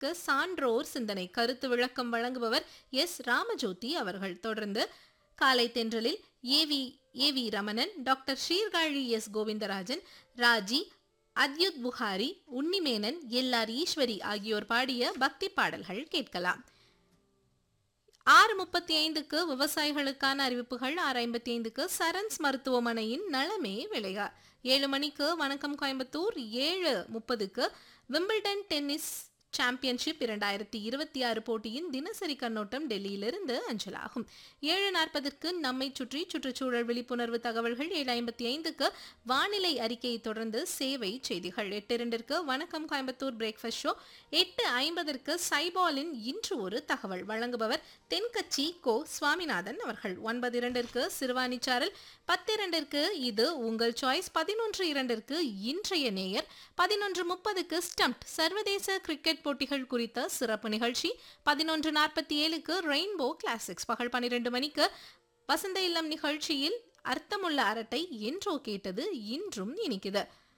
க்கு சான்றோர் சிந்தனை கருத்து விளக்கம் வழங்குபவர் எஸ் ராமஜோதி அவர்கள் தொடர்ந்து காலை தென்றலில் A V A V Ramanan doctor Sirkazhi S Govindarajan Raji Athyut Bukhari Unnimenon L R Eswari ஆகியோர் பாடிய பக்தி பாடல்கள் கேட்கலாம் ஆறு முப்பத்தி ஐந்துக்கு விவசாயிகளுக்கான அறிவிப்புகள் ஆறு ஐம்பத்தி ஐந்துக்கு சரண்ஸ் மருத்துவமனையின் நலமே விளையா ஏழு மணிக்கு வணக்கம் கோயம்புத்தூர் ஏழு முப்பதுக்கு விம்பிள்டன் டென்னிஸ் சாம்பியன்ஷிப் இரண்டாயிரத்தி இருபத்தி ஆறு போட்டியின் தினசரி கண்ணோட்டம் டெல்லியிலிருந்து அஞ்சலாகும் ஏழு நாற்பதற்கு நம்மை சுற்றி சுற்றுச்சூழல் விழிப்புணர்வு தகவல்கள் ஏழு ஐம்பத்தி ஐந்துக்கு வானிலை அறிக்கையை தொடர்ந்து சேவை செய்திகள் எட்டு இரண்டிற்கு வணக்கம் கோயம்புத்தூர் பிரேக்ஃபாஸ்ட் ஷோ எட்டு ஐம்பதற்கு சைபாலின் இன்று ஒரு தகவல் வழங்குபவர் தென்கட்சி கோ சுவாமிநாதன் அவர்கள் ஒன்பது இரண்டிற்கு சிறுவாணிச்சாரல் பத்து இரண்டிற்கு இது உங்கள் சாய்ஸ் பதினொன்று இரண்டிற்கு இன்றைய நேயர் பதினொன்று முப்பதுக்கு ஸ்டம்ப் சர்வதேச கிரிக்கெட் போட்டிகள் குறித்த சிறப்பு நிகழ்ச்சி பதினொன்று நாற்பத்தி ஏழுக்கு ரெயின்போ கிளாசிக்ஸ் பகல் பன்னிரண்டு மணிக்கு வசந்த இல்லம் நிகழ்ச்சியில் அர்த்தமுள்ள அரட்டை என்றோ கேட்டது இன்றும் இனிக்குது